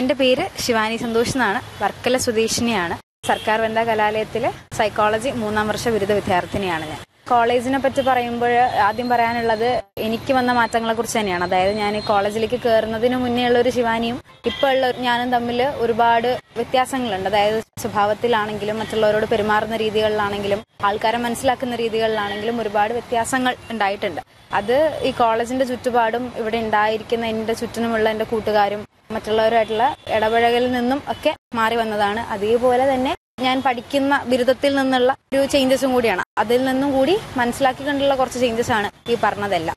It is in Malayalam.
എൻ്റെ പേര് ശിവാനി സന്തോഷ് എന്നാണ് വർക്കല സ്വദേശിനിയാണ് സർക്കാർ വനിതാ കലാലയത്തിലെ സൈക്കോളജി മൂന്നാം വർഷ ബിരുദ വിദ്യാർത്ഥിനിയാണ് ഞാൻ കോളേജിനെ പറ്റി പറയുമ്പോൾ ആദ്യം പറയാനുള്ളത് എനിക്ക് വന്ന മാറ്റങ്ങളെ കുറിച്ച് തന്നെയാണ് അതായത് ഞാൻ ഈ കോളേജിലേക്ക് കയറുന്നതിന് മുന്നേ ഉള്ള ഒരു ശിവാനിയും ഇപ്പോൾ ഉള്ള ഞാനും തമ്മിൽ ഒരുപാട് വ്യത്യാസങ്ങളുണ്ട് അതായത് സ്വഭാവത്തിലാണെങ്കിലും മറ്റുള്ളവരോട് പെരുമാറുന്ന രീതികളിലാണെങ്കിലും ആൾക്കാരെ മനസ്സിലാക്കുന്ന രീതികളിലാണെങ്കിലും ഒരുപാട് വ്യത്യാസങ്ങൾ ഉണ്ടായിട്ടുണ്ട് അത് ഈ കോളേജിന്റെ ചുറ്റുപാടും ഇവിടെ ഉണ്ടായിരിക്കുന്ന എൻ്റെ ചുറ്റിനുമുള്ള എൻ്റെ കൂട്ടുകാരും മറ്റുള്ളവരുമായിട്ടുള്ള ഇടപഴകലിൽ നിന്നും ഒക്കെ മാറി വന്നതാണ് അതേപോലെ തന്നെ ഞാൻ പഠിക്കുന്ന ബിരുദത്തിൽ നിന്നുള്ള ഒരു ചേഞ്ചസും കൂടിയാണ് അതിൽ നിന്നും കൂടി മനസ്സിലാക്കി കണ്ടുള്ള കുറച്ച് ചേഞ്ചസ് ആണ് ഈ പറഞ്ഞതെല്ലാം